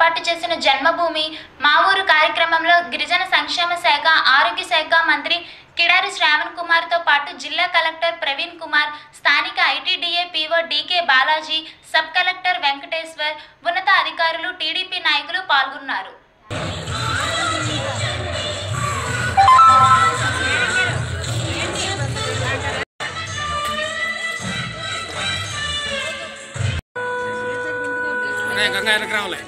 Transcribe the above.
ఏర్పాటు చేసిన జన్మభూమి మా ఊరు కార్యక్రమంలో గిరిజన సంక్షేమ శాఖ ఆరోగ్య శాఖ మంత్రి కిడారి శ్రావణ్ కుమార్తో పాటు జిల్లా కలెక్టర్ ప్రవీణ్ కుమార్ స్థానిక ITDA PO DK Balaji sub collector Venkateshwar ఉన్నత అధికారులు టీడీపీ నాయకులు పాల్గొన్నారు గంగా వెనక్కి రావాలి